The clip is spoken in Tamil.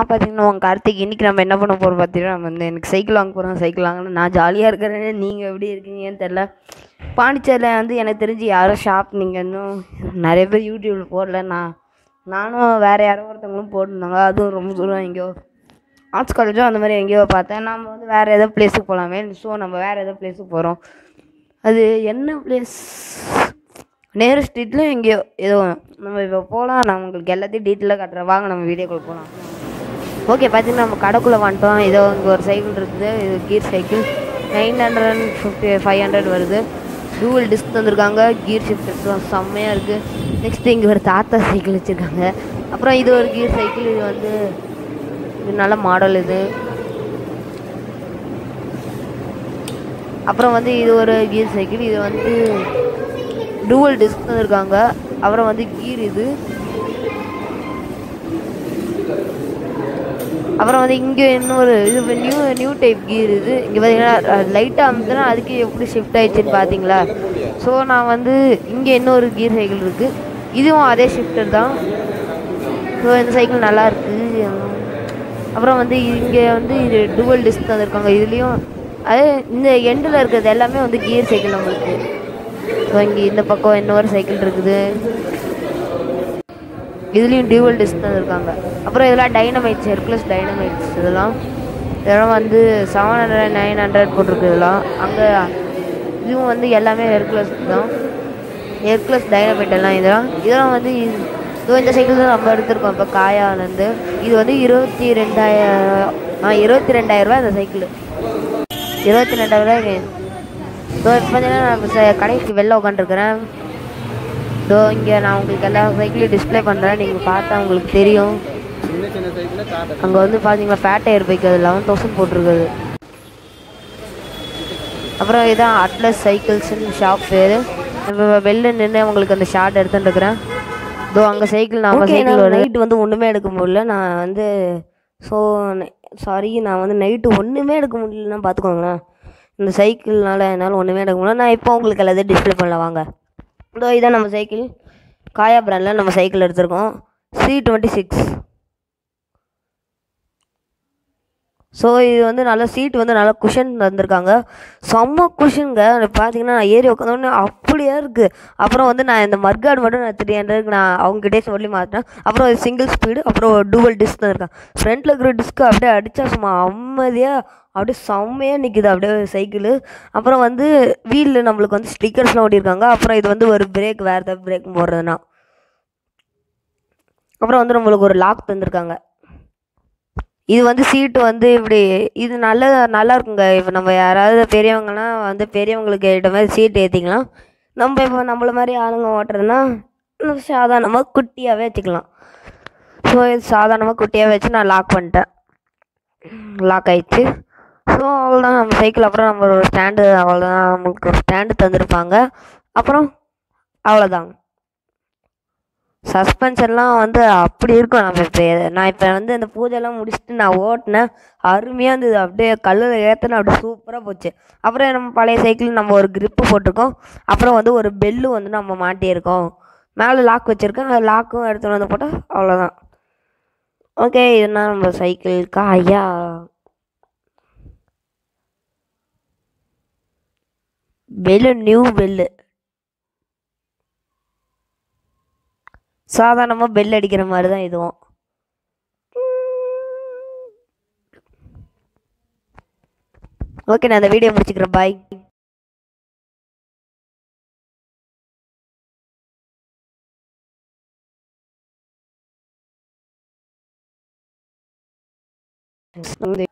பார்த்தீங்கன்னா உங்கள் கார்த்திக் இன்றைக்கி நம்ம என்ன பண்ண போகிறோம் பார்த்தீங்கன்னா நம்ம வந்து எனக்கு சைக்கிள் வாங்க போகிறோம் சைக்கிள் வாங்கணும் நான் ஜாலியாக இருக்கிறேன் நீங்கள் எப்படி இருக்கீங்கன்னு தெரில பாண்டிச்சேரியில் வந்து எனக்கு தெரிஞ்சு யாரும் ஷாப் நீங்கள் இன்னும் நிறைய பேர் யூடியூப்பில் போடல நான் நானும் வேறு யாரோ ஒருத்தவங்களும் போட்டிருந்தாங்க அதுவும் ரொம்ப தூரம் எங்கேயோ ஆர்ட்ஸ் காலேஜும் அந்த மாதிரி எங்கேயோ பார்த்தேன் நம்ம வந்து வேறு ஏதோ பிளேஸுக்கு போகலாமே ஸோ நம்ம வேறு ஏதோ பிளேஸுக்கு போகிறோம் அது என்ன பிளேஸ் நேரு ஸ்ட்ரீட்லையும் எங்கேயோ ஏதோ நம்ம இப்போ போகலாம் நான் உங்களுக்கு எல்லாத்தையும் டீட்டெயிலாக காட்டுறேன் வாங்க நம்ம வீடியோக்குள்ள போகலாம் ஓகே பார்த்தீங்கன்னா நம்ம கடைக்குள்ளே வந்துட்டோம் ஏதோ இங்கே ஒரு சைக்கிள் இருக்குது இது gear cycle nine hundred and fifty five hundred வருது டூவல் டிஸ்க் தந்திருக்காங்க கீர் ஷிஃப்ட் செம்மையாக இருக்குது நெக்ஸ்ட்டு இங்கே ஒரு தாத்தா சைக்கிள் வச்சுருக்காங்க அப்புறம் இது ஒரு கீர் சைக்கிள் இது வந்து இது நல்ல மாடல் இது அப்புறம் வந்து இது ஒரு கீர் சைக்கிள் இது வந்து டூவல் டிஸ்க் தந்திருக்காங்க அப்புறம் வந்து கீர் இது அப்புறம் வந்து இங்கே இன்னொரு இது நியூ நியூ டைப் கீர் இது இங்கே பார்த்தீங்கன்னா லைட்டாக அமுத்துனா அதுக்கு எப்படி ஷிஃப்ட் ஆயிடுச்சுன்னு பார்த்தீங்களா ஸோ நான் வந்து இங்கே இன்னொரு கீர் சைக்கிள் இருக்குது இதுவும் அதே ஷிஃப்டர் தான் ஸோ இந்த சைக்கிள் நல்லா இருக்கு அப்புறம் வந்து இங்கே வந்து இது டுவல் டிஸ்க் தந்திருக்காங்க இதுலேயும் அது இந்த எண்டில் இருக்கிறது எல்லாமே வந்து கியர் சைக்கிள் நம்மளுக்கு ஸோ இங்கே இந்த பக்கம் இன்னொரு சைக்கிள் இருக்குது இதுலேயும் டியூவல் டிஸ்க் தந்திருக்காங்க அப்புறம் இதெல்லாம் டைனமைட்ஸ் ஹெர்குலஸ் டைனமைட்ஸ் இதெல்லாம் இதெல்லாம் வந்து செவன் ஹண்ட்ரட் நைன் ஹண்ட்ரட் போட்டிருக்கு இதெல்லாம் அங்கே இதுவும் வந்து எல்லாமே ஹெர்குலஸ் தான் ஹெர்குலஸ் டைனமைட் எல்லாம் இதெல்லாம் இதெல்லாம் வந்து இது- இதோ இந்த சைக்கிள் தான் நம்ம எடுத்திருக்கோம் இப்போ காயாலேருந்து இது வந்து இருபத்தி ரெண்டாயிரம் ஆ இருபத்தி ரெண்டாயிரரூபா இந்த சைக்கிள் இருபத்தி ரெண்டாயிரரூபாய்க்கு இதோ இப்போ பார்த்தீங்கன்னா நான் இப்போ ச- கடைக்கு வெளில உட்காந்துருக்குறேன் இதோ இங்கே நான் உங்களுக்கு எல்லா சைக்கிளையும் டிஸ்ப்ளே பண்ணுறேன் நீங்கள் பார்த்தா உங்களுக்கு தெரியும் சின்ன சின்ன சைக்கிளில் காட்டு அங்கே வந்து பார்த்தீங்கன்னா ஃபேட் டயர் பைக் அது லெவன் தௌசண்ட் போட்டிருக்குது அப்புறம் இதான் அட்லஸ் சைக்கிள்ஸ்னு ஷாப் பேர் இப்போ வெளில நின்று உங்களுக்கு அந்த ஷார்ட் எடுத்துட்டுருக்குறேன் இதோ அங்கே சைக்கிள் நான் சைக்கிள் நைட்டு வந்து ஒன்றுமே எடுக்க முடியல நான் வந்து ஸோ சாரி நான் வந்து நைட்டு ஒன்றுமே எடுக்க முடியலன்னா பார்த்துக்கோங்களேன் இந்த சைக்கிள்னால என்னால் ஒன்றுமே எடுக்க முடியல நான் இப்போ உங்களுக்கு எல்லாத்தையும் டிஸ்ப்ளே பண்ணல வாங்க இதோ இதான் நம்ம சைக்கிள் காயா பிராண்டில் நம்ம சைக்கிள் எடுத்திருக்கோம் சி டுவெண்ட்டி சிக்ஸ் ஸோ இது வந்து நல்ல சீட் வந்து நல்லா குஷன் தந்திருக்காங்க செம்ம குஷனுங்க பார்த்தீங்கன்னா நான் ஏறி உட்காந்தோடனே அப்படியே இருக்குது அப்புறம் வந்து நான் இந்த மர்கார்டு மட்டும் நான் த்ரீ ஹண்ட்ரட்க்கு நான் அவங்ககிட்டே சொல்லி மாற்றினேன் அப்புறம் சிங்கிள் ஸ்பீடு அப்புறம் டூவல் டிஸ்க் தந்திருக்காங்க ஃப்ரண்ட்டில் இருக்கிற டிஸ்க்கு அப்படியே அடித்தா சும்மா அமைதியாக அப்படியே செம்மையாக நிற்குது அப்படியே சைக்கிள் அப்புறம் வந்து வீலில் நம்மளுக்கு வந்து ஸ்டிக்கர்ஸ்லாம் ஓட்டியிருக்காங்க அப்புறம் இது வந்து ஒரு பிரேக் வேறு ஏதாவது பிரேக் போடுறதுனா அப்புறம் வந்து நம்மளுக்கு ஒரு லாக் தந்திருக்காங்க இது வந்து சீட்டு வந்து இப்படி இது நல்ல நல்லா இருக்குங்க இப்போ நம்ம யாராவது பெரியவங்கலாம் வந்து பெரியவங்களுக்கு ஏற்ற மாதிரி சீட் ஏற்றிக்கலாம் நம்ம இப்போ நம்மள மாதிரி ஆளுங்க ஓட்டுறதுன்னா நம்ம சாதாரணமாக குட்டியாகவே வச்சுக்கலாம் ஸோ இது சாதாரணமாக குட்டியாக வச்சு நான் லாக் பண்ணிட்டேன் லாக் ஆயிடுச்சு ஸோ அவ்வளோதான் நம்ம சைக்கிள் அப்புறம் நம்ம ஒரு ஸ்டாண்டு அவ்வளோதான் நம்மளுக்கு ஒரு ஸ்டாண்டு தந்திருப்பாங்க அப்புறம் அவ்வளோதாங்க சஸ்பென்ஷன்லாம் வந்து அப்படி இருக்கும் நம்ம இப்போ நான் இப்போ வந்து இந்த பூஜைலாம் முடிச்சுட்டு நான் ஓட்டினேன் அருமையாக இருந்தது அப்படியே கல்லில் ஏற்றின அப்படியே சூப்பராக போச்சு அப்புறம் நம்ம பழைய சைக்கிள் நம்ம ஒரு grip போட்டிருக்கோம் அப்புறம் வந்து ஒரு பெல்லு வந்து நம்ம மாட்டியிருக்கோம் மேலே லாக் வச்சுருக்கேன் அது லாக்கும் எடுத்துகிட்டு வந்து போட்டால் அவ்வளோதான் ஓகே இதுதான் நம்ம சைக்கிள் காயா பெல்லு நியூ பெல்லு சாதாரணமாக பெல் அடிக்கிற மாதிரி தான் இதுவும் ஓகே நான் அந்த வீடியோ முடிச்சுக்கிறேன் பாய் இந்த